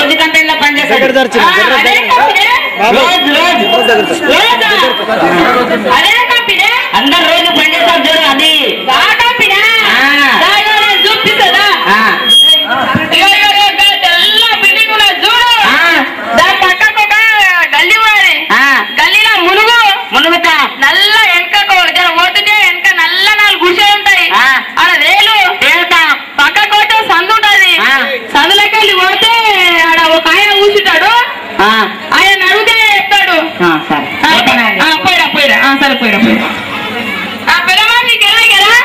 రోజు కంపెనీలో పనిచేస్తాడు దగ్గర తెరిచిన, ఆ, దగ్గర అదే తెరిచిన. కంపెనీ? బాబు. రోజు రోజు రోజా? అదే కంపెనీ అందరు రోజు పనిచేస్తారు చూడు అది ఆ కంపెనీ చూపిస్తుందా ఇగో ఇగో ఇగో గా తెల్ల బిల్డింగ్ ఉన్నది చూడు దాని పక్కకు ఒక గల్లీ ఉన్నది గల్లీలో మునుగు మునుగుతా నల్ల వెనక జర పోతుంటే వెనక నల్ల నాలుగు గుడిసెలు ఉంటాయి ఆడ రేలు పక్కకు పోతే సందు ఉంటది సందులోకి వెళ్ళి పోతే ఆడ ఒక ఆయన కూర్చుంటాడు ఆయన అడిగితే చెప్తాడు ఆ, పోయిరా పోయిరా ఆ, సరే పోయిరా పోయిరా ఆ, పెద్దమ్మ, నీకు ఎలా కదా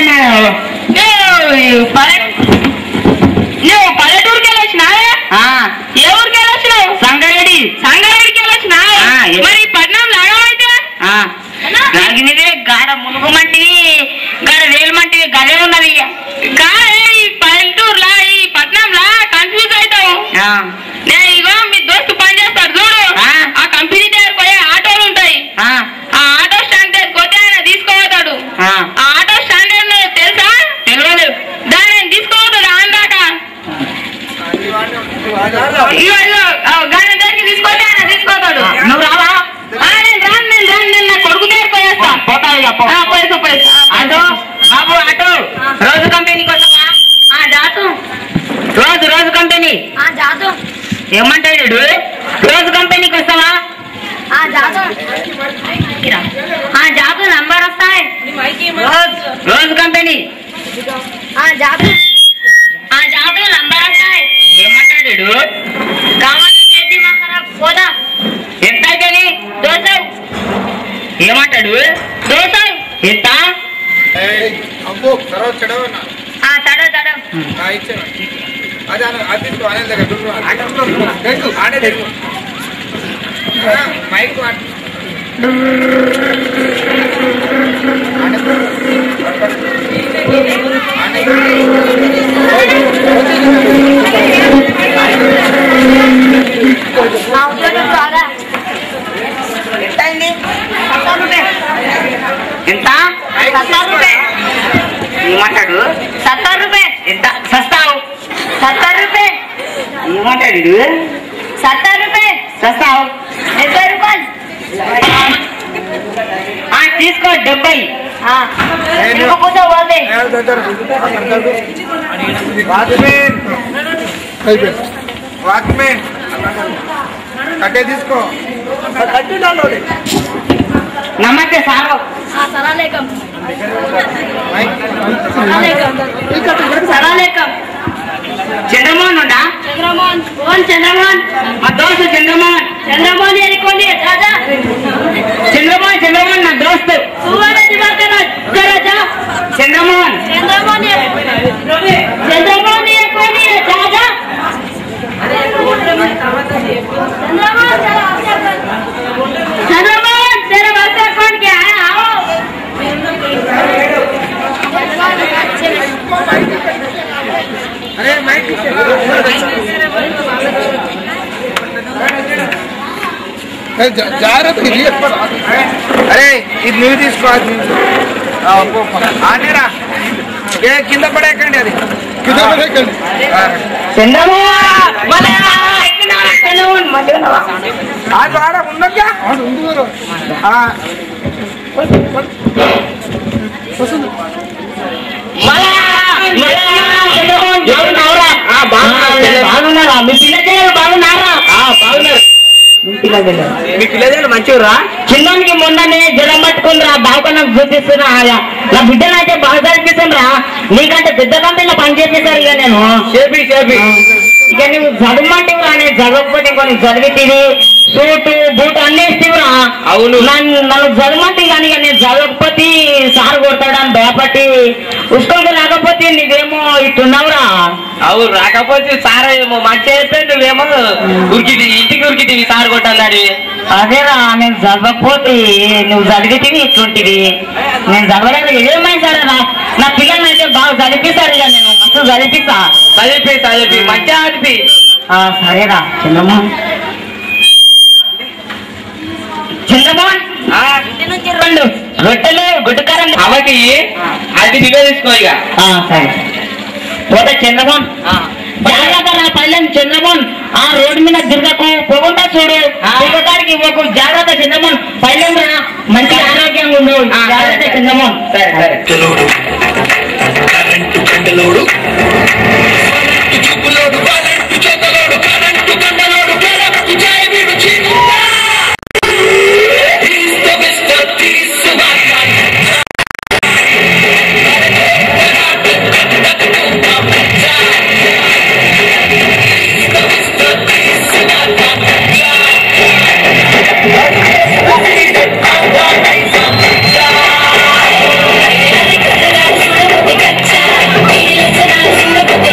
నువ్వు పల్లె- నువ్వు పల్లెటూరుకి వెళ్ళొచ్చినా ఏ ఊరికి వెళ్ళొచ్చినావు సంగారెడ్డి సంగారెడ్డికి వెళ్ళొచ్చినా ఆ, ఏ- మరి పట్నం లాగమైతే రాగినదే గాడ మునుగుమంటివి గాడ రేలుమంటివి గదే ఉన్నది ఇక. కాదే ఈ పల్లెటూరులా ఈ పట్నంలా కన్ఫ్యూజ్ అవుతావు ఆ, నేను ఇగో మీ దోస్తు పని చేస్తాడు చూడు ఆ. ఆ కంపెనీ దగ్గర పోయే ఆటోలు ఉంటాయి ఆ, ఆ ఆటో స్టాండ్ దగ్గర పోతే ఆయన తీసుకోపోతాడు ఆ. ఆ ఆటో స్టాండ్ ఏందో తెలుసా తెలియదు దాన్ని ఆయన తీసుకోపోతాడు ఆందాక ఇగో ఇగో ఆ, గాడి దగ్గరికి తీసుకొని ఆయన తీసుకోతాడు నువ్వు రావా ఆ, నేను రాను నేను రాను నేను నా కొడుకు దగ్గర పోయేస్తా పోతావు ఇక పో. ఆ, పోయేస్తా పోయేస్తా ఆటో బాబు ఆటో రోజు కంపెనీకి వస్తావా ఆ, జాతు రోజు రోజు కంపెనీ ఆ, జాతు ఏమంటాడు వీడు? రోజు కంపెనీకి వస్తావా ఆ, జాతు ఆ, జాతు నంబర్ వస్తాయి రోజు రోజు కంపెనీ ఆ, జాతు ఆ, జాతు నంబర్ వస్తాయి ఏమంటాడు వీడు? కావాలి చేతి మాకరా పోదా ఎంత అయితేని దోశ ఏమంటాడు దోశ ఎంత అబ్బో తర్వాత చెడవన్నా ఆ, తడవ తడవ నా ఇచ్చాను అది అను- అది తీసుకో అనే దగ్గర దూరం రా. తెలుసు, ఆడే తెలుసు. ఆ, మైక్ వాడు. ఆ, ఉద్యోగం బాగా ఎంత అయింది ఎంత సత్तर రూపాయ ఏమంటాడు సత్तर రూపాయ ఎంత సస్తావు సత్तर రూపాయ ఏమంటాడు వీడు? సత్तर రూపాయ సస్తావు డెబ్బై రూపాయలు ఆ, తీసుకో డెబ్బై ఆ, ఇంకో కూర్చో పోతే ఏ, దగ్గర. వాచ్మెన్ వాచ్మెన్ కట్టే తీసుకో నమస్తే సారు సరాలేకం మైక్ సరాలేకం సరాలేకం చంద్రమోహన్ ఉండా చంద్రమోహన్ ఓన్ చంద్రమోహన్ మా దోస్తు చంద్రమోహన్ చంద్రమోహన్ ఎన్నుకోండి రాజా చంద్రమోహన్ చంద్రమోహన్ నా దోస్తు సువర్ణ దివాకర్ రాజా చంద్రమోహన్ చంద్రమోహన్ చంద్రమోహన్ ఎన్నుకోండి రాజా चंद्रमोहन तेरा बच्चा कौन क्या है आओ అరే మైక్ జాగ్రత్త ఇది అరే ఇది నువ్వు తీసుకో అది నువ్వు తీసుకో. ఆ, పో, పో. ఆనేరా ఏ కింద పడేకండి అది కింద పడేకండి చంద్రమోహన్ మళ్ళా ఎక్కినావా? చంద్రమోహన్ మళ్ళీ ఉన్నావా? అది ఆడ ఉండగా మళ్ళా, మళ్ళా చంద్రమోహన్ బాగున్నావురా? ఆ, బాగున్నారా? మీ పిల్లలు బాగున్నారా బాగున్నారు మీ పిల్లలు మంచిగా చిన్నకి మొన్ననే జ్వరం పట్టుకుందిరా బాగున్నా చూపిస్తున్నా ఆయా. నా బిడ్డను అయితే బాగా చదివిస్తుందిరా నీకంటే పెద్ద కంపెనీలో పని చేసేసారు ఇక నేను చేపి చేపి ఇక నువ్వు చదవమంటే నేను చదవకపోతే కొన్ని చదివితివి సూటు బూట్ అన్ని ఇస్తేవరా అవును నన్ను నన్ను చదవమంటే కానీ ఇక నేను చదవకపోతే సార్ కొడతాడని భయపట్టి ఉసుకోకు రాకపోతే నీవేమో ఇట్టున్నావురా అవును రాకపోతే సార్ ఏమో మంచి అయితే నువ్వేమో ఉరికిది ఇంటికి ఉరికిటివి సార్ కొట్టాలని అదేరా నేను చదవకపోతే నువ్వు చదివితివి ఇట్లుంటివి నేను చదవలేదు ఏమైంది సరే నా నా పిల్లల్ని అయితే బాగా చదివిస్తారు ఇక నేను మస్తు చదివిస్తా చదివి చదివి మంచిగా చదివి ఆ, సరేరా చంద్రమోహన్ చంద్రమోహన్ రెండు రొట్టెలు గుడ్డుకారం అవకి అది నువ్వే తీసుకో ఇక ఆ, సరే పోతే చంద్రమోహన్ ఆ. జాగ్రత్త నా పల్లెని చంద్రమోహన్ ఆ ఆ రోడ్డు మీద దుర్గకు పొగుంటా చూడు పొగకాడికి ఇవ్వకు జాగ్రత్త చిందమోన్ పైలంగా మంచి ఆరోగ్యంగా ఉండు జాగ్రత్త చిందమోన్ సరే సరే కరెంటు కరెంటు కండలోడు చూపులోడు కరెంటు చేతలోడు కరెంటు కండలోడు కరెంటు జాయి వీడు చీకుతా He's the Mr. He's the Batman. కచ్చా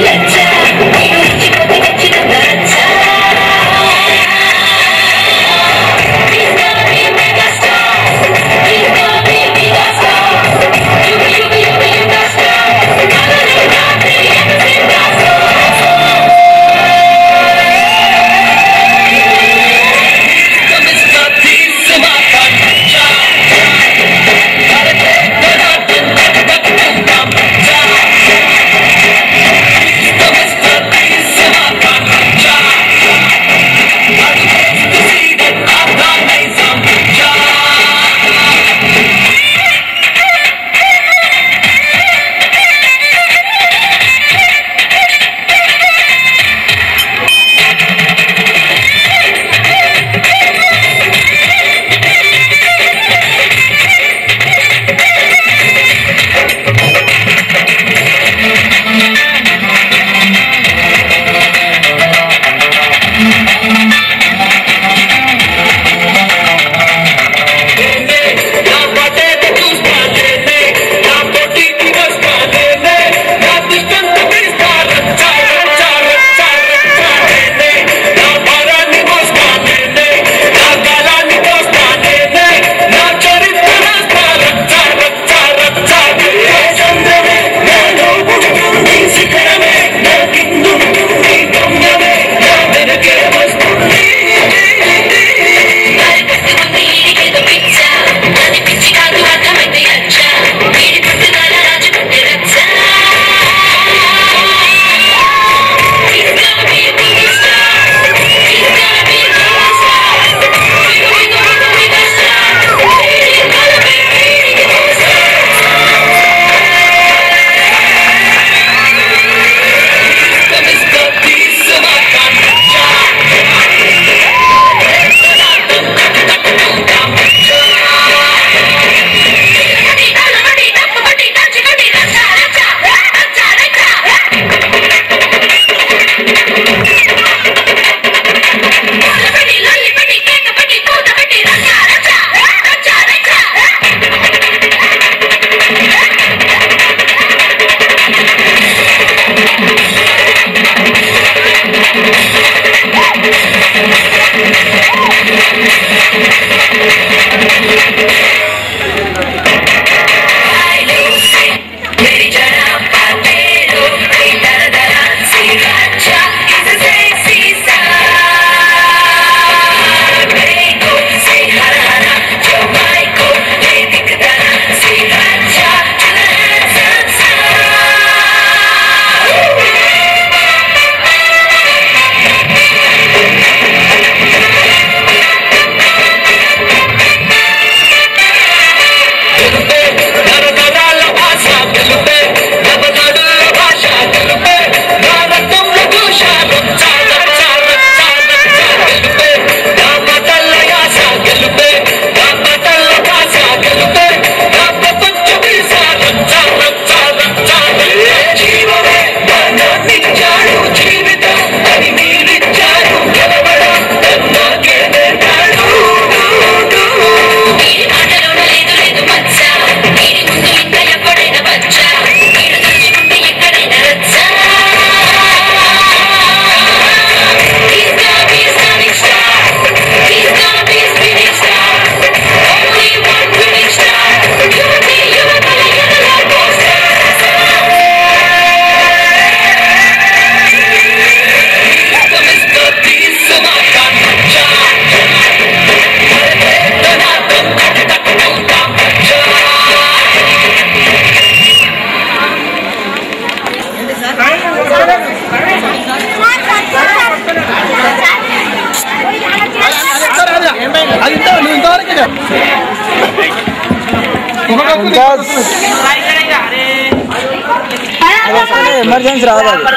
ఎమర్జెన్సీ రాదు అది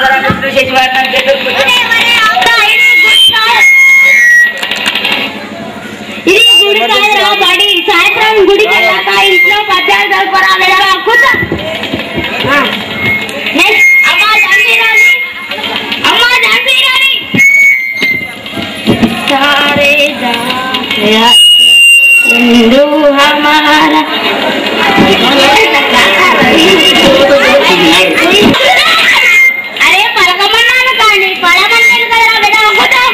ఇది గుడి కాదురా బడి సాయంత్రం గుడికి వెళ్ళాక ఇంట్లో పద్యాలు చదువుకోరా వెళ్ళరా కూర్చో ఆ. నెక్స్ట్ అమ్మా జాన్సీరాణి అమ్మా జాన్సీరాణి సారే గా హిందూ హమారా అరే పలకమన్నాను కానీ పడమన్నాను కదరా బిడ్డ కూర్చో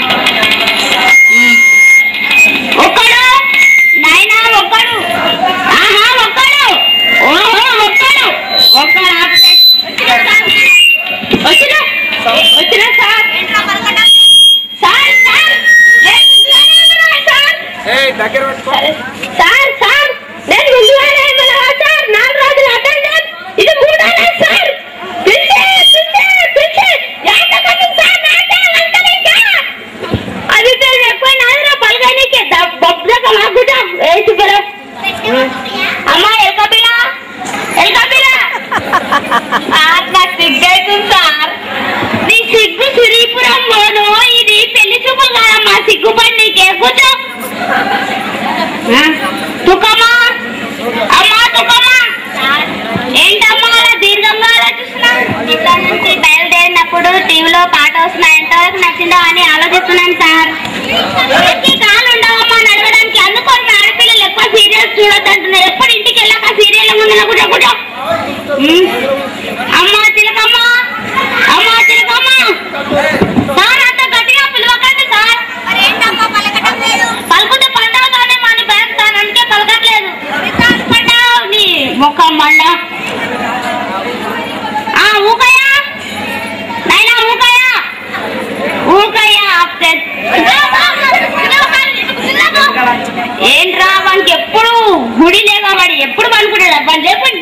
ఒక్కడు నాయనా ఒక్కడు ఆహా ఒక్కడు ఓహో ఒక్కడు ఒక్కడు ఆపరేట్ వచ్చిన వచ్చిన సార్ సార్ సార్ నేను ముందుగానే ఉన్నాను, సార్ దగ్గర పెట్టుకో సార్ సార్ నేను ముందుగానే ఉన్నాను, సార్ నాలుగు రోజులు అటెండెన్స్ ఇది మూడోనే సార్ పిలిచే పిలిచే పిలిచే ఎంతమంది సార్ నాటే వెళ్తాను ఇంకా అది తెలియదు ఎక్కువ నాదిరా పలకానికి బొబ్బక మాకుట వేసి పిల్ల అమ్మా ఎల్క పిల్ల ఎల్క పిల్ల సార్ నాకు సిగ్గైతుంది సార్ నీ సిగ్గు సిరిపురం పోను ఇది పెళ్లి చూపులు కాదమ్మా సిగ్గుపడి నీకే కూర్చో ఆ, తుకమ్మా అమ్మా తుకమ్మా ఏంటమ్మా అలా దీర్ఘంగా ఆలోచిస్తున్నావు ఇంట్లో నుంచి బయలుదేరినప్పుడు టీవీలో పాట వస్తున్నా ఎంతవరకు నచ్చిందో అని ఆలోచిస్తున్నాను సార్ ఎవరికి కాళ్ళు ఉండవమ్మా నడవడానికి అందుకోని మా ఆడపిల్లలు ఎక్కువ సీరియల్స్ చూడొద్దంటున్నారు ఎప్పుడు ఇంటికి వెళ్ళాక సీరియల్ ముందు కూర్చో కూర్చో ఉమ్. అమ్మా తిలకమ్మ అమ్మా తిలకమ్మ సార్ అంత గట్టిగా పిలవకండి సార్ పలుకుతే పండవతోనే మన బ్యాంక్ సార్ అందుకే పలకట్లేదు పండవ నీ ముఖం మండ ఆ ఊకయ్యా నైనా ఊకయ్యా ఊకయ్యా అప్సెట్ ఏంట్రా వానికి ఎప్పుడు గుడి లేక వాడు ఎప్పుడు పనుకుంటాడు వాడు చెప్పండి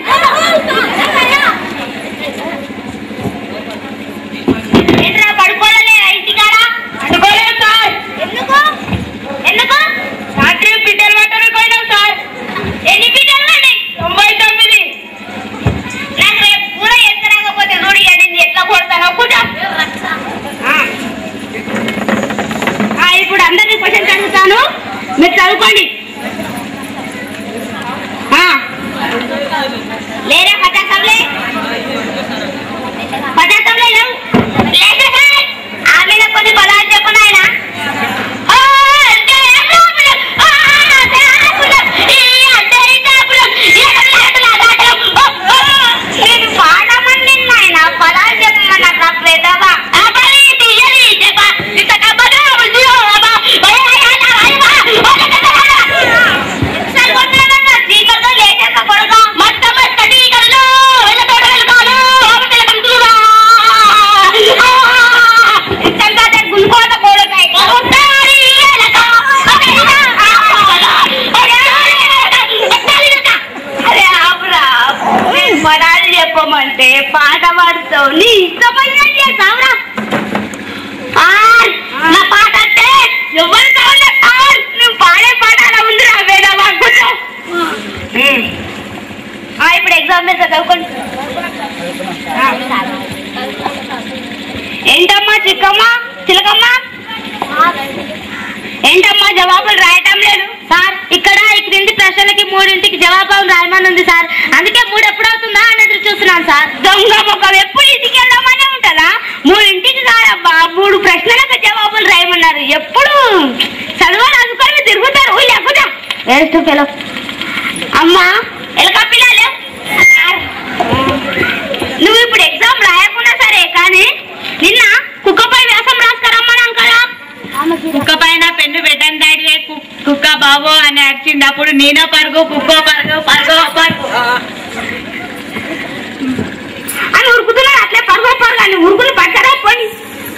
ఏంట్రా పడుకోలే ఇంటికాడ పడుకోలేదు సార్ ఎందుకు ఎందుకు రాత్రి పిట్టలు పట్టడానికి పోయినాం సార్ ఎన్ని పిట్టలు పడి తొంభై తొమ్మిది నాకు రేపు కూడా ఎత్తరాకపోతే చూడు ఇక నేను ఎట్లా కొడతానో కూర్చో ఆ. ఆ, ఇప్పుడు అందరినీ క్వశ్చన్ అడుగుతాను మీరు చదువుకోండి ఆ. లేరా పటాకంలే పటాకంలే లేవు లేదు సార్ ఆమె కొన్ని పదాలు చెప్పు నాయన ఆ, దేవుడు! ఆ, దేవుడు! ఈ అద్దరి దేవుడు! ఎడలేదులా దాటం! ఓ, ఓ! నేను పాడమని నాయన పదాలు చెప్పమని నాకు పెద్దవా అబ్బాయి తీయని చెప్ప ఇంత కబ్బగా ఉంది అబ్బా భయమయ్యాలా భయమా సరికొట్టలేదన్న చీకటితో లేచాక కొడక మొత్తం కటి కళ్ళు వెళ్ళతోట వెళ్ళకాలు అవతల కంటురా ఇంతంతా గుల్కోత కోడకాయ ఉంటారి ఎలక అరే ఆపురా పదాలు చెప్పమంటే పాట పాడుతావు నీ ఇష్టమైన చేస్తావురా ఆర్, నా పాట అంటే ఎవరు కావాలి ఆర్, నువ్వు పాడే పాట అలా ఉందిరా వేదవా కూర్చో ఆ, ఇప్పుడు ఎగ్జామ్ మీద చదువుకోండి ఆ, ఏంటమ్మా చిక్కమ్మ చిలకమ్మ ఏంటమ్మా జవాబులు రాయటం లేదు సార్ ఇక్కడ ఈ క్రింది ప్రశ్నలకి మూడింటికి జవాబులు రాయమని ఉంది సార్ అందుకే మూడు ఎప్పుడు అవుతుందా అని ఎదురు చూస్తున్నాను సార్ దొంగ మొక్కం ఎప్పుడు ఇంటికి వెళ్దామనే ఉంటుందా మూడింటికి కాదబ్బా మూడు ప్రశ్నలకు జవాబులు రాయమన్నారు ఎప్పుడు చదవాలి అనుకొని తిరుగుతారు లేకుండా వేస్ట్ పిల్ల అమ్మా ఎలక పిల్లలు నువ్వు ఇప్పుడు ఎగ్జామ్ రాయకున్నా సరే కానీ నిన్న కుక్కపై వ్యాసం రాసుకురమ్మన్నాను కదా కుక్క పైన పెన్ను పెట్టండి డాడీ కు- కుక్క బాబు అని అరిచింది అప్పుడు నేనో పరుగు కుక్కో పరుగు పరుగు పరుగు అని ఉరుకుతున్నాడు అట్లే పరుగు పరుగు అని ఉరుకులు పట్టరా పోని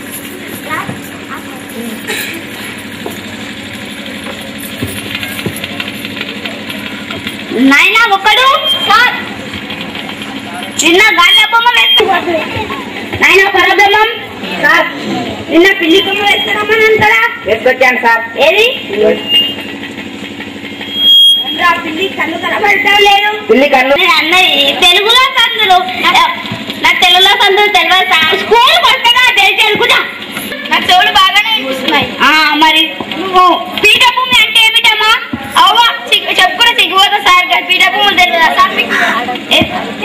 నాయనా ఒక్కడు సార్ నిన్న గాలి బొమ్మ వేస్తున్నాడు నాయన పరబ్రహ్మం సార్ నిన్న పిల్లి బొమ్మ వేస్తున్నామని అంటారా వేసుకొచ్చాను సార్ ఏది రా పిల్లి కన్ను కనబడటం లేదు పిల్లి కన్ను నేను అన్నది తెలుగులో సందులు నాకు తెలుగులో సందులు తెలియదు సార్ స్కూల్ కొత్తగా తెలిసి అనుకుంటా నాకు చెవులు బాగానే వినిపిస్తున్నాయి ఆ, మరి నువ్వు పీఠ భూమి అంటే ఏమిటమ్మా అవ్వ సిగ్గు- చెప్పుకుని సిగ్గుపోతా సార్ గారు పీఠ భూములు తెలియదా సార్ మీకు ఏ-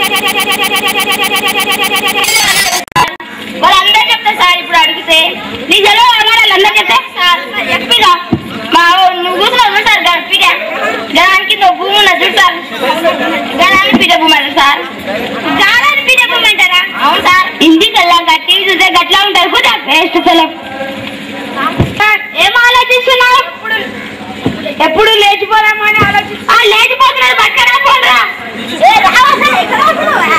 వాళ్ళందరూ చెప్తారు సార్ ఇప్పుడు అడిగితే నీ తెలియదు అన్నారు వాళ్ళందరూ చెప్తారు సార్ చెప్పినా మా నువ్వు కూర్చున్నావు సార్ గడిపిట గడానికి భూమి ఉన్నది చూడు సార్ గణాన్ని పీఠ భూమి అంటారు సార్ గానాన్ని పీఠ భూమి అంటారా అవును సార్ ఇంటికి వెళ్ళాక టీవీ చూస్తే గట్లా ఉంటారు కూడా వేస్ట్ ఫిలం ఏం ఆలోచిస్తున్నావు ఎప్పుడు లేచిపోదామని ఆలోచిస్తా లేచిపోతున్నాడు పక్కన పోనరా ఏ రావా సార్, ఇక్కడ వస్తున్నావా?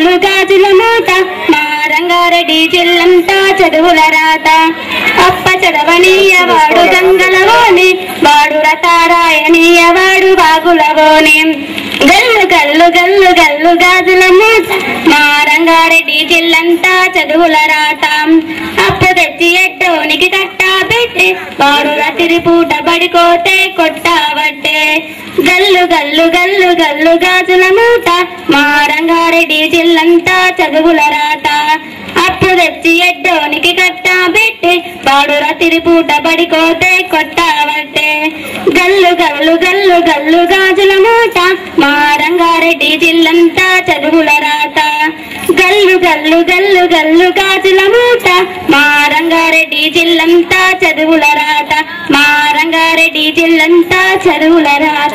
గల్లు గాజుల మూట మా రంగారెడ్డి జిల్లంతా చదువుల రాత అప్ప చదవనీయవాడు గంగలవోని వాడు రతారాయణీయవాడు బాగులవోని గల్లు గల్లు గల్లు గల్లు గాజుల మూట మా రంగారెడ్డి జిల్లంతా చదువుల రాత అప్పు తెచ్చి ఎడ్డోనికి కట్టా పెట్టి వాడు రాత్రి పూట బడికోతే కొట్టావట్టే గల్లు గల్లు గల్లు గల్లు గాజుల మూట మా రంగారెడ్డి జిల్లంతా చదువుల రాత అప్పు తెచ్చి ఎడ్డోనికి కట్టా పెట్టి వాడు రాత్రి పూట బడికోతే కొట్టావట్టే గల్లు గల్లు గల్లు గల్లు గాజుల మూట మా రంగారెడ్డి జిల్లంతా చదువుల రాత గల్లు గల్లు గల్లు గల్లు గాజుల మూట మా రంగారెడ్డి జిల్లంతా చదువుల రాత మా రంగారెడ్డి జిల్లంతా చదువుల రాత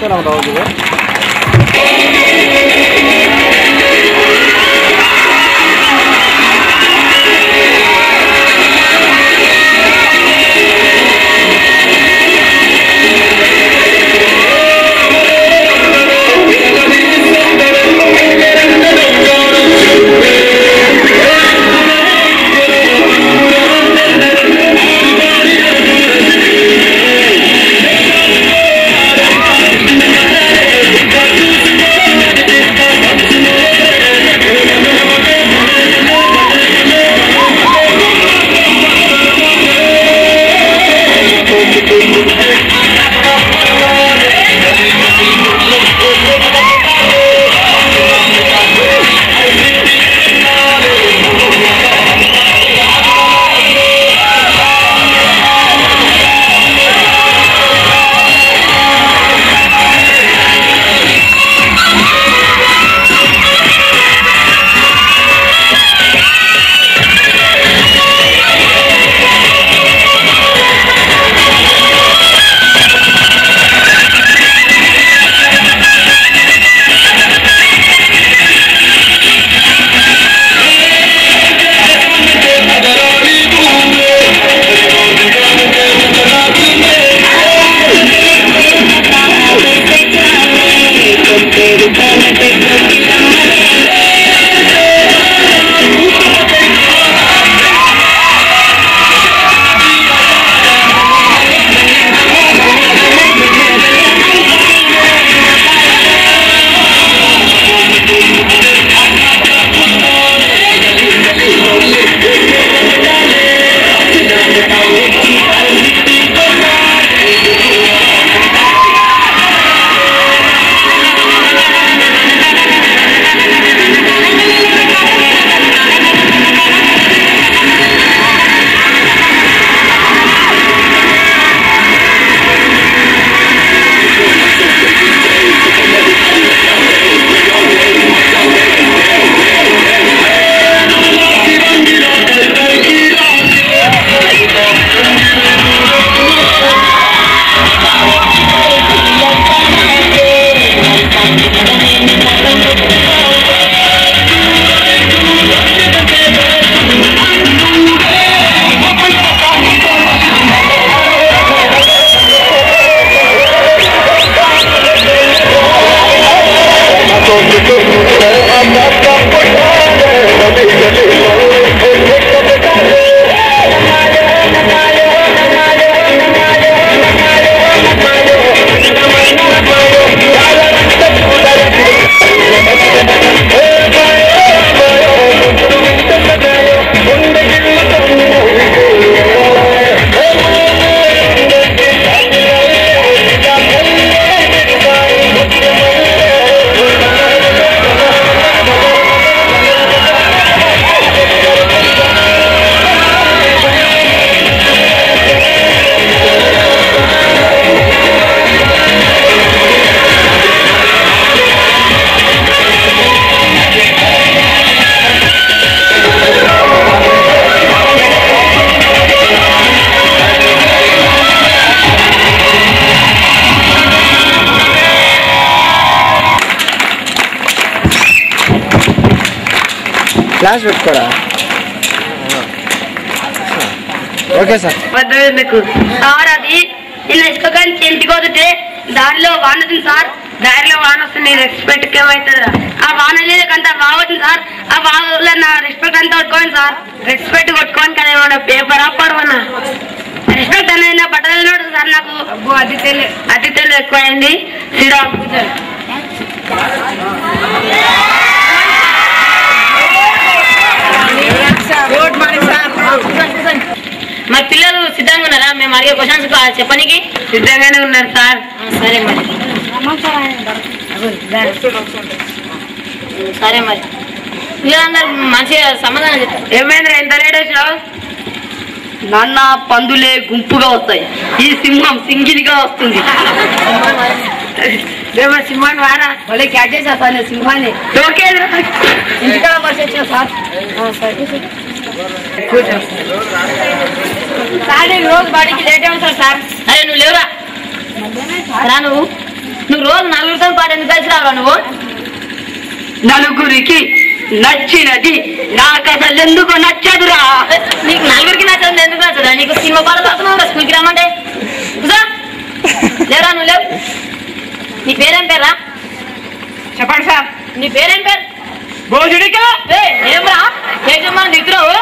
క్లాస్ పెట్టుకోరా ఓకే సార్ ఎందుకు సార్ అది నిన్న ఇసుక కానీ ఇంటికి వదిలితే దానిలో వానది సార్ దారిలో వాన వస్తుంది రెస్పెక్ట్ ఏమవుతుందా ఆ వాన లేదంతా బాగుంది సార్ ఆ వానలో నా రెస్పెక్ట్ అంతా కొట్టుకోండి సార్ రెస్పెక్ట్ కొట్టుకోండి కదా ఏమన్నా పేపర్ పడవన్నా రెస్పెక్ట్ అనేది నా బట్టలు నోడు సార్ నాకు అది తెలియదు అది తెలియదు ఎక్కువైంది శ్రీరామ్ గుడ్ మార్నింగ్ సార్ మరి పిల్లలు సిద్ధంగా ఉన్నారా మేము అడిగే క్వశ్చన్స్ చెప్పనీకి సిద్ధంగానే ఉన్నారు సార్ సరే మరి సరే మరి పిల్లలందరూ మంచిగా సమాధానం చెప్తారు ఏమైంది ఎంత లేట్ వచ్చినావు నాన్న పందులే గుంపుగా వస్తాయి ఈ సింహం సింగిల్గా వస్తుంది ఏమో సింహాన్ని వారా వాళ్ళే క్యాచ్ చేసా సార్ నేను సింహాన్ని ఓకేదిరా ఇంటికాడ బస్ వచ్చా సార్ సార్ నేను రోజు బాడీకి లేట్ అవుతాను సార్ అరే నువ్వు లేవురా రా నువ్వు నువ్వు రోజు నలుగురితో పాటు ఎందుకు కలిసి రావురా నువ్వు నలుగురికి నచ్చినది నాకు అసలు ఎందుకు నచ్చదురా నీకు నలుగురికి నచ్చదు ఎందుకు నచ్చదా నీకు సినిమా పాట చదువుతున్నావు స్కూల్కి రమ్మంటే కూర్చో. లేవురా నువ్వు లేవు నీ పేరేం పేరా చెప్పండి సార్ నీ పేరేం పేరు భోజుడికా ఏయ్, ఏమ్రా ఏజమ్మా దిగుతున్నావు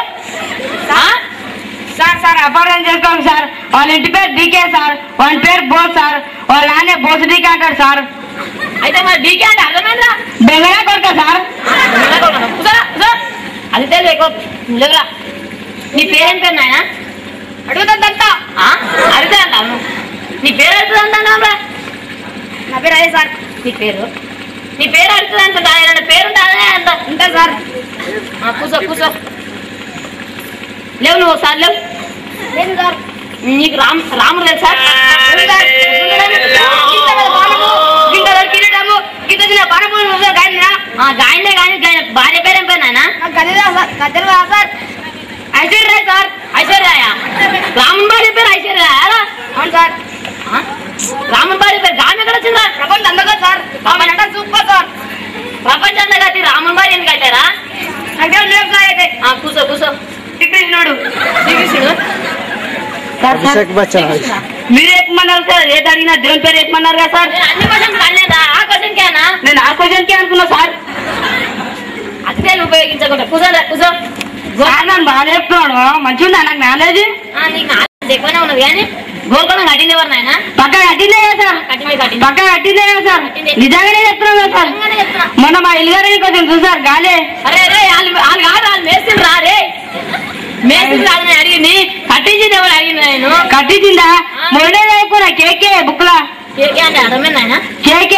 సార్ సార్ అపార్థం చేసుకోండి సార్ వాళ్ళ ఇంటి పేరు డీకే సార్ వాళ్ళ పేరు బోస్ సార్ వాళ్ళ నాన్న బోస్ డీకే అంటాడు సార్ అయితే మరి డీకే అంటే అర్థమైందా బెంగళా కొడుక సార్ కూర్చోరా, కూర్చో. అది తెలియదు ఎక్కువ లేవురా నీ పేరేం పేరు నాయన అడుగుతుందంతా అడిగితే అంటాను నీ పేరు అడుగుతుంది అంటారా నా పేరు అదే సార్ నీ పేరు నీ పేరు అడుగుతుంది అంటుంటా ఆయన పేరు ఉంటుందా అంత ఉంటా సార్ ఆ, కూర్చో కూర్చో లేవు నువ్వు ఒకసారి లేవు లేదు సార్ నీకు రామ్ రాముడు తెలుసా లేదు సార్. ఇంత పెద్ద బాణము, ఇంత పెద్ద కిరీటము, ఇంత చిన్న బాణము నువ్వే కాదురా? ఆ, గాయనే కానీ గాయన భార్య పేరేం పేరు నాయన నాకు గదిరా సార్ గద్దెలు కాదు సార్ ఐశ్వర్య సార్ ఐశ్వర్య రాముని భార్య పేరు ఐశ్వర్య అవును సార్ రాముని భార్య పేరు గామె ఎక్కడ వచ్చిందా ప్రపంచం అందగా సార్ ఆమె నట సూపర్ సార్ ప్రపంచంలో కట్టి రాముని భార్య ఎందుకు కట్టారా అంటే లేదు సార్ అయితే ఆ, కూర్చో కూర్చో శ్రీకృష్ణుడు శ్రీకృష్ణుడు అభిషేక్ బచ్చన్ మీరు చెప్పమన్నారు సార్ ఏది అడిగినా దేవుని పేరు చెప్పమన్నారు కదా సార్ నేను అన్ని క్వశ్చన్ కనలేదా ఆ క్వశ్చన్ కేనా నేను ఆ క్వశ్చన్ కి అనుకున్నా సార్ అదే ఉపయోగించకుండా కూర్చో కూర్చో సార్ నన్ను బాగా చెప్తున్నాడు మంచిగా నాకు నాలెడ్జ్ ఆ, నీకు నాలెడ్జ్ ఎక్కువనే ఉన్నది కానీ గోల్కొండ కట్టింది ఎవరు నాయన పక్క కట్టిందే కదా సార్ కట్టి మీద కట్టింది పక్క కట్టిందే కదా సార్ నిజంగానే చెప్తున్నాం కదా సార్ నిజంగానే చెప్తున్నా. మొన్న మా ఇల్లు గారిని కొంచెం చూసారు గాలే అరే అరే వాళ్ళు వాళ్ళు కాదు వాళ్ళు మేస్త్రి రా రే మేస్త్రి కాదు నేను అడిగింది కట్టించింది ఎవరు అడిగింది నేను కట్టించిందా మొన్నే అయిపోయినా కేకే బుక్ లా కేకే అంటే అర్థమైంది ఆయన కేకే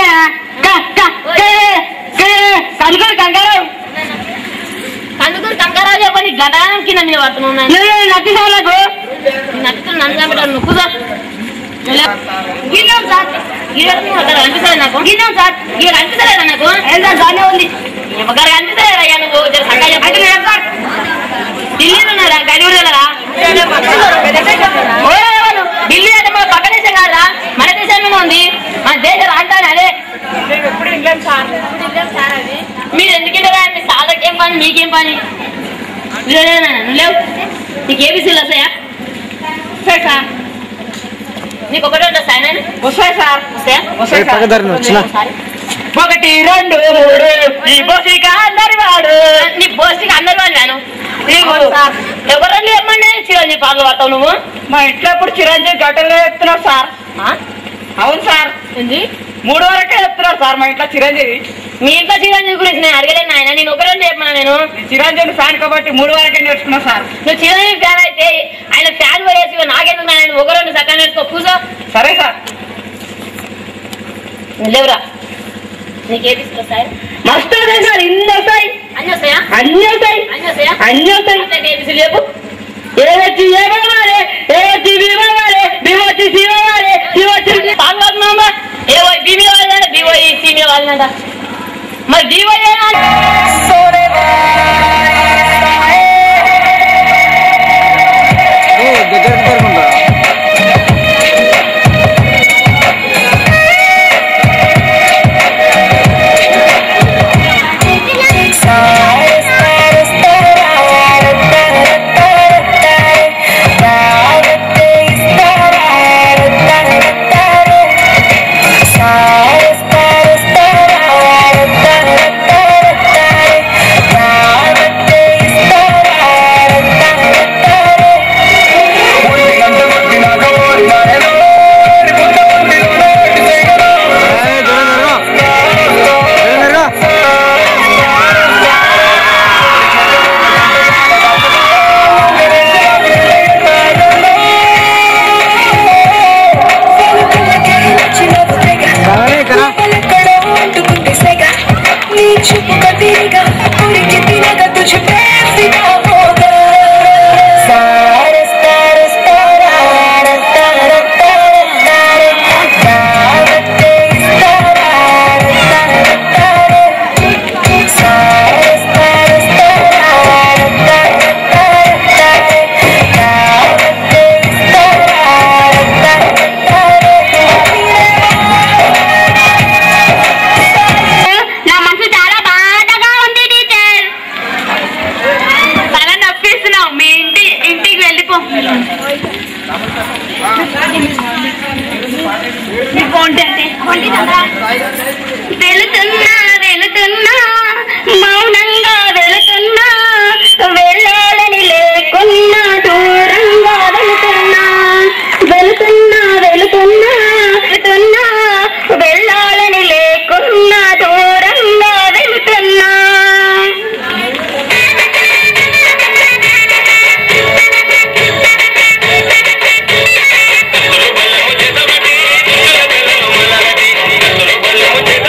కనుకొని కంగారు కందుకూరు కంకరాజు చెప్పండి గంటగానం కింద మీద పడుతున్నావు నాయన. నేను నచ్చి సార్లకు నచ్చుతుంది నన్ను చంపేటాడు నువ్వు కూర్చో గిన్నాం సార్ గీడకు అక్కడ కనిపిస్తలేదు నాకు గిన్నాం సార్ గీడ కనిపిస్తలేదా నాకు ఏం సార్ దాన్నే ఉంది ఎవరు కనిపిస్తలేదు అయ్యా నువ్వు జర సంగా చెప్పు అంటే లేదు సార్ ఢిల్లీలో ఉన్నారా గడిగుడలరా ఢిల్లీ అంటే మన పక్క దేశం కాదా మన దేశంలోనే ఉంది మన దేశ రాజధాని అదే ఎప్పుడు ఇంగ్లాండ్ సార్ మీరు ఎందుకంటే మీ సాధకేం పని మీకేం పని లేనా నువ్వు లేవు నీకు ఏబీసీలు వస్తాయా వస్తాయి సార్ నీకు ఒకటే ఉంటుంది సార్ వస్తాయి సార్ వస్తాయా వస్తాయి సార్ ఒకసారి. ఒకటి రెండు మూడు ఈ బోసిక అందరి వాడు నీ పోస్టికి అందరు వాళ్ళు నేను నీకు ఎవరు లేమండి చిరంజీవి పాటలు పడతావు నువ్వు మా ఇంట్లో ఇప్పుడు చిరంజీవి గట్టలు చెప్తున్నాడు సార్ ఆ? అవును సార్ ఏంది మూడు వరకే చెప్తున్నాడు సార్ మా ఇంట్లో చిరంజీవి మీ ఇంట్లో చిరంజీవి గురించి నేను అడగలేను ఆయన నేను ఒకరే చెప్పమన్నా నేను చిరంజీవి ఫ్యాన్ కాబట్టి మూడు వరకే నేర్చుకున్నా సార్ నువ్వు చిరంజీవి ఫ్యాన్ అయితే ఆయన ఫ్యాన్ పోయేసి నాకెందుకు ఆయన ఒకరు సగం నేర్చుకో కూర్చో సరే సార్ నువ్వు లేవురా నీకు ఏబీసీలు వస్తాయి మస్తు వస్తాయి సార్ ఇన్ని వస్తాయి అన్నీ వస్తాయా అన్ని వస్తాయి అన్నీ వస్తాయా అన్ని వస్తాయి అంటే ఏబీసీలు చెప్పు ఏ వచ్చి ఏ బాగాలే ఏ వచ్చి బి బాగాలే బి వచ్చి సి బాగాలే సి వచ్చి పాల్గొతున్నామా ఏ బీమీ వాళ్ళంట బీవై సీమీ వాళ్ళంట మరి డీవై Stars, stars, వెళుతున్నా వెళుతున్నా మౌనంగా వెళుతున్నా వెళ్ళాలని లేకున్నా దూరంగా వెళుతున్నా వెళుతున్నా వెళుతున్నా వెళుతున్నా వెళ్ళాలని లేకున్నా దూరంగా వెళుతున్నా బల్లము చేతబడి బల్లము మలగడి బల్లము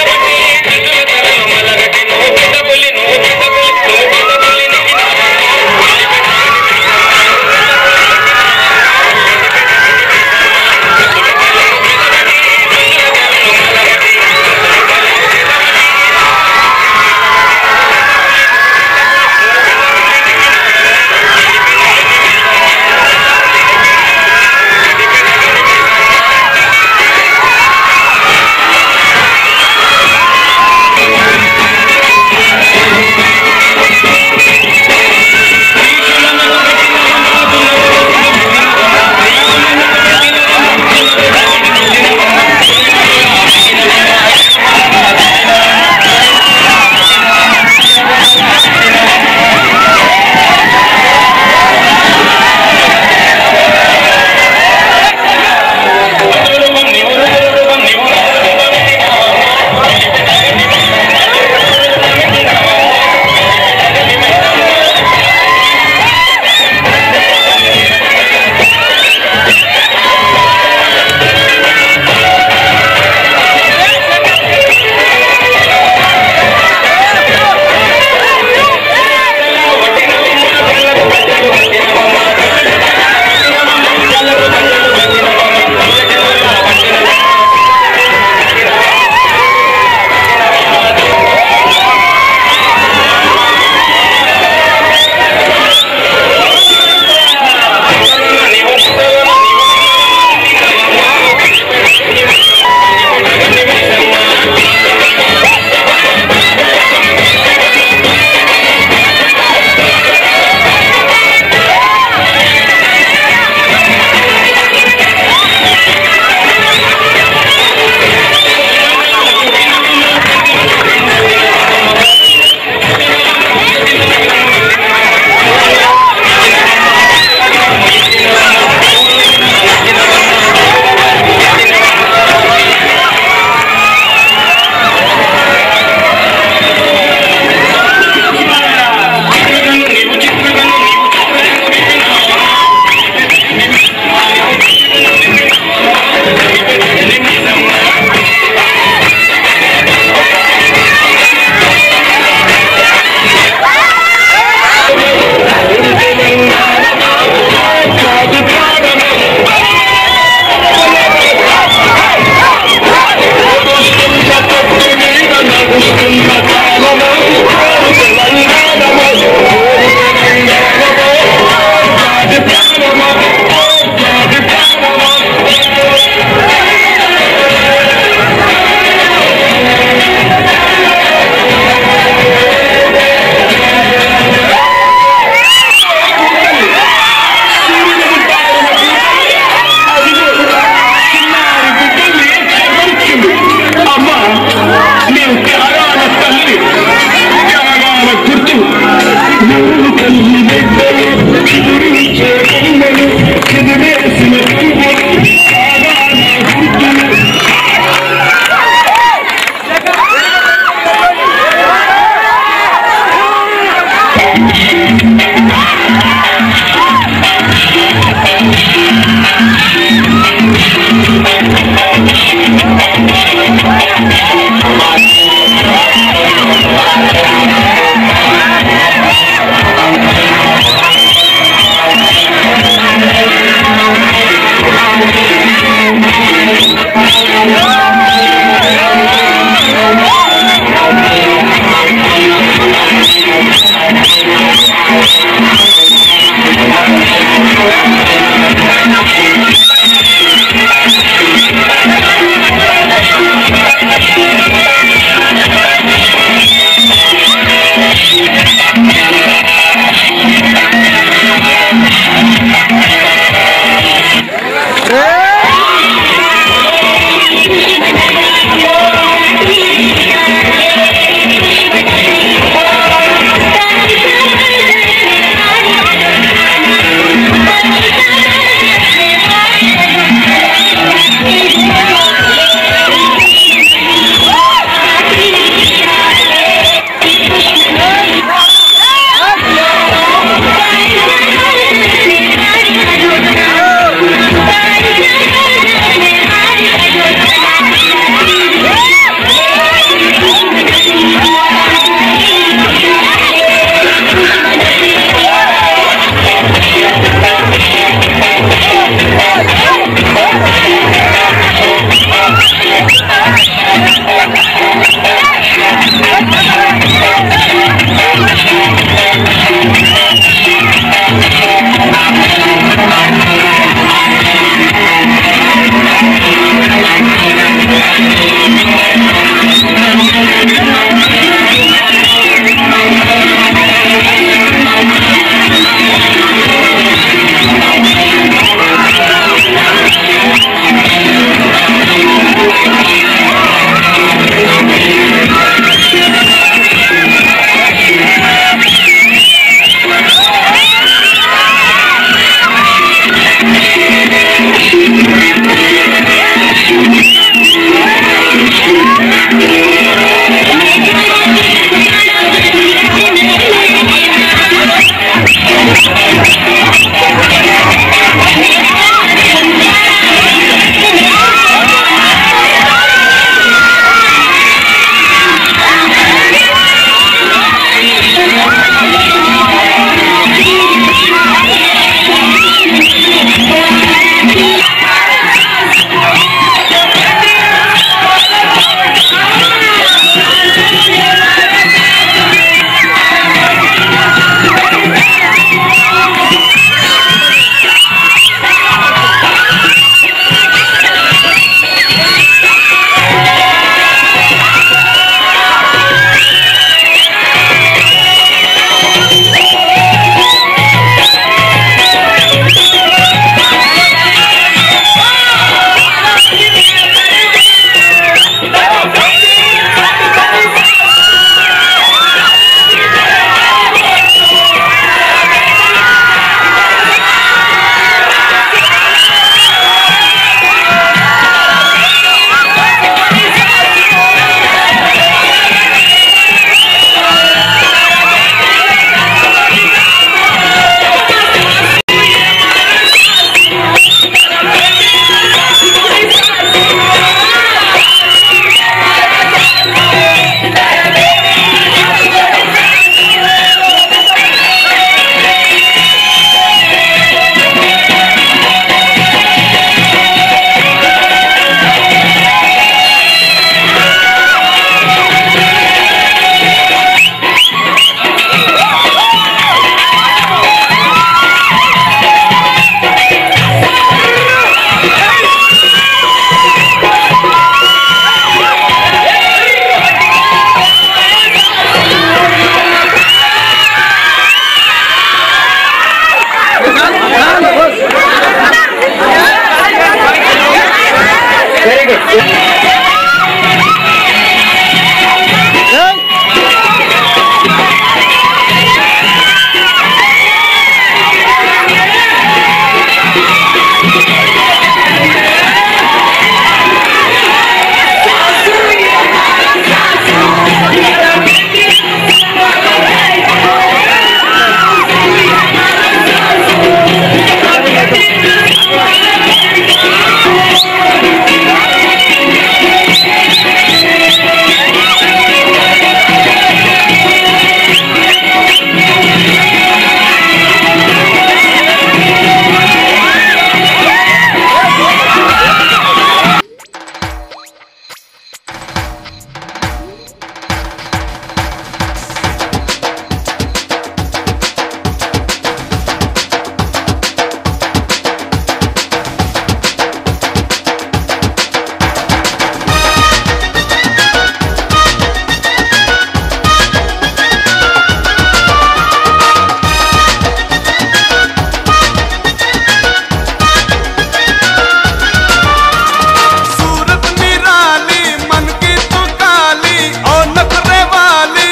सूरत निराली मन की तू काली और नखरे वाली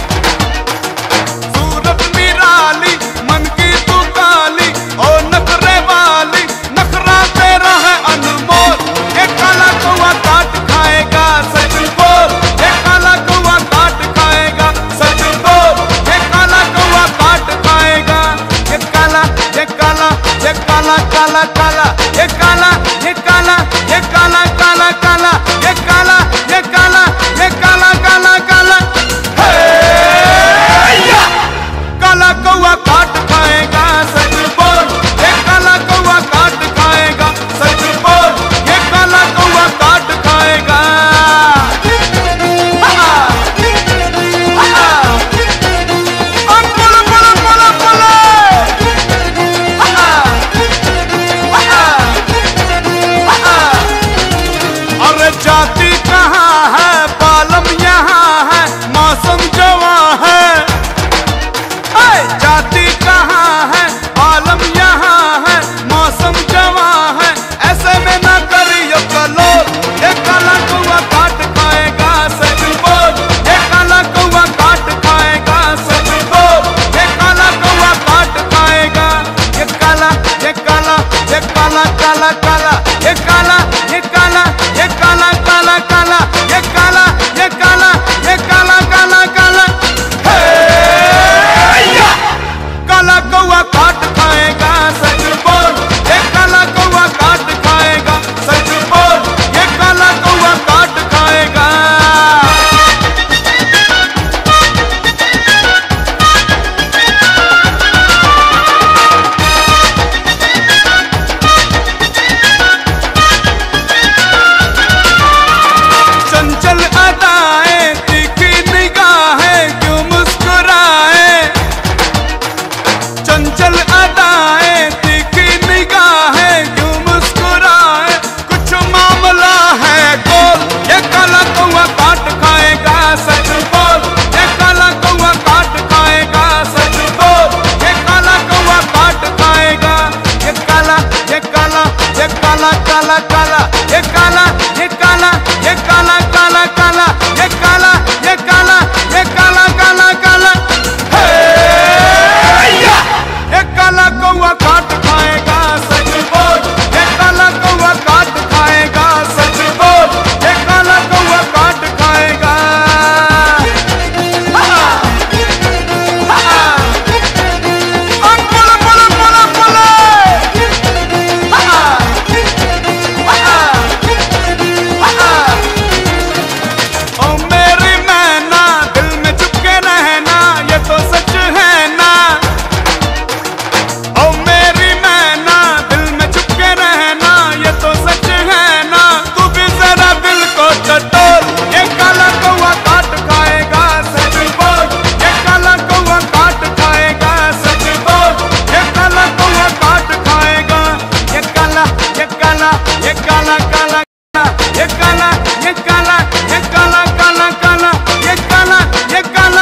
सूरत निराली मन की तू काली और नखरे वाली नखरा तेरा है अनमोल ये काला कौआ काट खाएगा सच बोल ये काला कौआ काट खाएगा सच बोल ये काला कौआ काट खाएगा ये काला ये काला ये काला काला काला ये काला ये काला ये काला काला काला ये काला ये काला ये काला काला काला हे! काला कौआ काट खाएगा सच बोल ये काला कौआ काट खाएगा सच बोल ये काला कौआ काट खाएगा हा! हा! अब बोलो बोलो बोलो बोलो हा! हा! अरे जाति कहाँ है बालम यहाँ है मौसम जवा है ऐ, जाति कहाँ है आलम यहाँ है मौसम जवा है ऐसे में ना करियो कलोल ये काला कौआ काट खाएगा सच बोल ये काला कौआ काट खाएगा सच बोल ये काला कौआ काट खाएगा ये काला ये काला ये काला काला काला ये काला ये काला ये काला काला काला ये काला ये काला ये काला काला काला हे! काला कौआ काट खाएगा सच बोल ये काला कौआ काट खाएगा सच बोल ये काला कौआ काट खाएगा चंचल अदाएं तीखी निगाहें क्यों मुस्कुराए चंचल अदाएं तीखी निगाहें क्यों मुस्कुराए कुछ मामला है गोल ये काला कौआ काट खाएगा सच बोल ये काला कौआ काट खाएगा सच बोल ये काला कौआ काट खाएगा ये काला ये काला ये काला काला काला ये काला